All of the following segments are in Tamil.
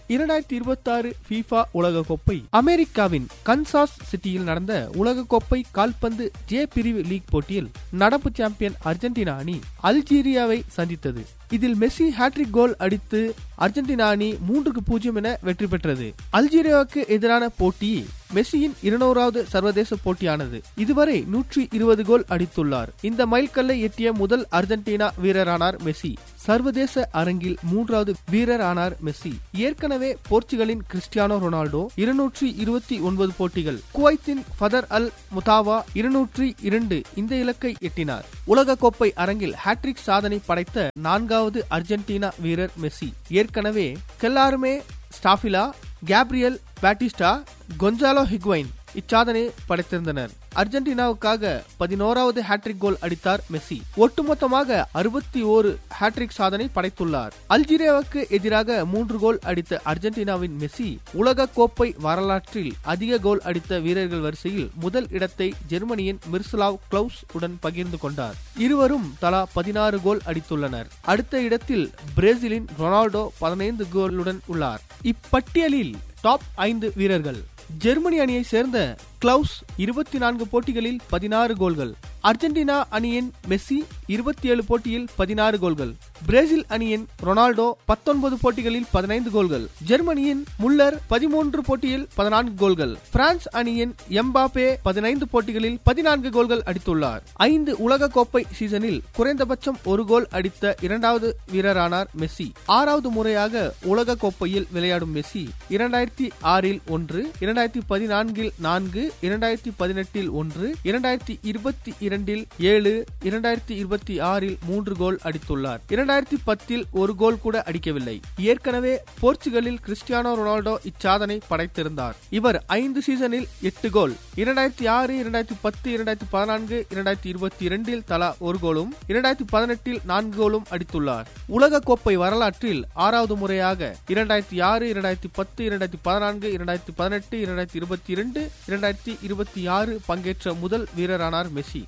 இரண்டாயிரத்தி இருபத்தி ஆறு FIFA உலகக்கோப்பை அமெரிக்காவின் கன்சாஸ் சிட்டியில் நடந்த உலகக்கோப்பை கால்பந்து ஜே பிரிவு லீக் போட்டியில் நடப்பு சாம்பியன் அர்ஜென்டினா அணி அல்ஜீரியாவை சந்தித்தது இதில் மெஸ்ஸி ஹாட்ரிக் கோல் அடித்து அர்ஜென்டினா அணி மூன்றுக்கு பூஜ்ஜியம் என வெற்றி பெற்றது அல்ஜீரியாவுக்கு எதிரான போட்டி மெஸ்ஸியின் இருநூறாவது சர்வதேச போட்டியானது இதுவரை நூற்றி இருபது கோல் அடித்துள்ளார் இந்த மைல்கல்லை எட்டிய முதல் அர்ஜென்டினா வீரரானார் மெஸ்ஸி சர்வதேச அரங்கில் மூன்றாவது வீரரானார் மெஸ்ஸி ஏற்கனவே போர்ச்சுகலின் கிறிஸ்டியானோ ரொனால்டோ இருநூற்றி இருபத்தி ஒன்பது போட்டிகள் குவைத்தின் ஃபதர் அல் முதாவா இருநூற்றி இரண்டு இந்த இலக்கை எட்டினார் உலகக்கோப்பை அரங்கில் ஹாட்ரிக் சாதனை படைத்த நான்காவது அர்ஜென்டினா வீரர் மெஸ்ஸி ஏற்கனவே கெல்லாருமே ஸ்டாஃபிலா கேப்ரியல் பேட்டிஸ்டா கொன்சாலோ ஹிக்வைன் இச்சாதனை படைத்திருந்தனர் அர்ஜென்டினாவுக்காக பதினோராவது ஹேட்ரிக் கோல் அடித்தார் மெஸ்ஸி ஒட்டுமொத்தமாக அறுபத்தி ஓரு ஹேட்ரிக் சாதனை படைத்துள்ளார் அல்ஜீரியாவுக்கு எதிராக மூன்று கோல் அடித்த அர்ஜென்டினாவின் மெஸ்ஸி உலக கோப்பை வரலாற்றில் அதிக கோல் அடித்த வீரர்கள் வரிசையில் முதல் இடத்தை ஜெர்மனியின் மிர்சலாவ் கிளவுஸ் உடன் பகிர்ந்து கொண்டார் இருவரும் தலா பதினாறு கோல் அடித்துள்ளனர் அடுத்த இடத்தில் பிரேசிலின் ரொனால்டோ பதினைந்து கோலுடன் உள்ளார் இப்பட்டியலில் டாப் ஐந்து வீரர்கள் ஜெர்மனி அணியை சேர்ந்த கிளவுஸ் இருபத்தி நான்கு போட்டிகளில் பதினாறு கோல்கள் அர்ஜென்டினா அணியின் மெஸ்ஸி இருபத்தி ஏழு போட்டியில் பதினாறு கோல்கள் பிரேசில் அணியின் ரொனால்டோ பத்தொன்பது போட்டிகளில் பதினைந்து கோல்கள் ஜெர்மனியின் முல்லர் பதிமூன்று போட்டியில் பதினான்கு கோல்கள் பிரான்ஸ் அணியின் எம்பாப்பே பதினைந்து போட்டிகளில் பதினான்கு கோல்கள் அடித்துள்ளார் ஐந்து உலக கோப்பை சீசனில் குறைந்தபட்சம் ஒரு கோல் அடித்த இரண்டாவது வீரரானார் மெஸ்ஸி ஆறாவது முறையாக உலக கோப்பையில் விளையாடும் மெஸ்ஸி இரண்டாயிரத்தி ஆறில் ஒன்று இரண்டாயிரத்தி பதினான்கில் நான்கு இரண்டாயிரத்தி பதினெட்டில் ஒன்று இரண்டாயிரத்தி இருபத்தி இரண்டில் ஏழு இரண்டாயிரத்தி இருபத்தி ஆறில் மூன்று கோல் அடித்துள்ளார் இரண்டாயிரத்தி பத்தில் ஒரு கோல் கூட அடிக்கவில்லை ஏற்கனவே போர்ச்சுகலில் கிறிஸ்டியானோ ரொனால்டோ இச்சாதனை படைத்திருந்தார் இவர் ஐந்து சீசனில் எட்டு கோல் இரண்டாயிரத்தி ஆறு இரண்டாயிரத்தி பத்து இரண்டாயிரத்தி பதினான்கு இரண்டாயிரத்தி இருபத்தி இரண்டில் தலா ஒரு கோலும் இரண்டாயிரத்தி பதினெட்டில் நான்கு கோலும் அடித்துள்ளார் உலக கோப்பை வரலாற்றில் ஆறாவது முறையாக இரண்டாயிரத்தி ஆறு இரண்டாயிரத்தி பத்து இரண்டாயிரத்தி பதினான்கு இரண்டாயிரத்தி பதினெட்டு இரண்டாயிரத்தி இருபத்தி இரண்டு இரண்டாயிரத்தி இருபத்தி ஆறு பங்கேற்ற முதல் வீரரானார் மெஸ்ஸி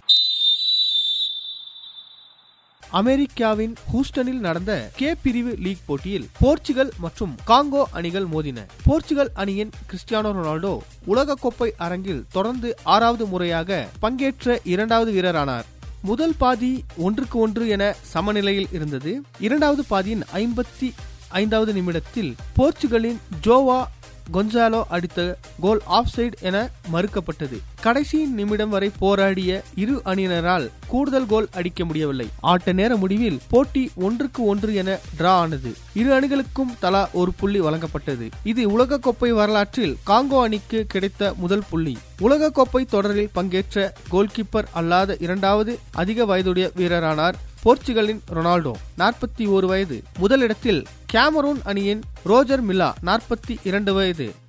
அமெரிக்காவின் ஹூஸ்டனில் நடந்த கே பிரிவு லீக் போட்டியில் போர்ச்சுகல் மற்றும் காங்கோ அணிகள் மோதின போர்ச்சுகல் அணியின் கிறிஸ்டியானோ ரொனால்டோ உலகக்கோப்பை அரங்கில் தொடர்ந்து ஆறாவது முறையாக பங்கேற்ற இரண்டாவது வீரரானார் முதல் பாதி ஒன்றுக்கு ஒன்று என சமநிலையில் இருந்தது இரண்டாவது பாதியின் ஐம்பத்தி ஐந்தாவது நிமிடத்தில் போர்ச்சுகலின் ஜோவா கொன்சாலோ அடித்த கோல் ஆஃப் சைடு என மறுக்கப்பட்டது கடைசி நிமிடம் வரை போராடிய இரு அணியினரால் கூடுதல் கோல் அடிக்க முடியவில்லை ஆட்ட நேர முடிவில் போட்டி ஒன்றுக்கு ஒன்று என டிரா ஆனது இரு அணிகளுக்கும் தலா ஒரு புள்ளி வழங்கப்பட்டது இது உலகக்கோப்பை வரலாற்றில் காங்கோ அணிக்கு கிடைத்த முதல் புள்ளி உலகக்கோப்பை தொடரில் பங்கேற்ற கோல்கீப்பர் அல்லாத இரண்டாவது அதிக வயதுடைய வீரரானார் போர்ச்சுகலின் ரொனால்டோ நாற்பத்தி ஒரு வயது முதலிடத்தில் கேமரூன் அணியின் ரோஜர் மில்லா நாற்பத்தி இரண்டு வயது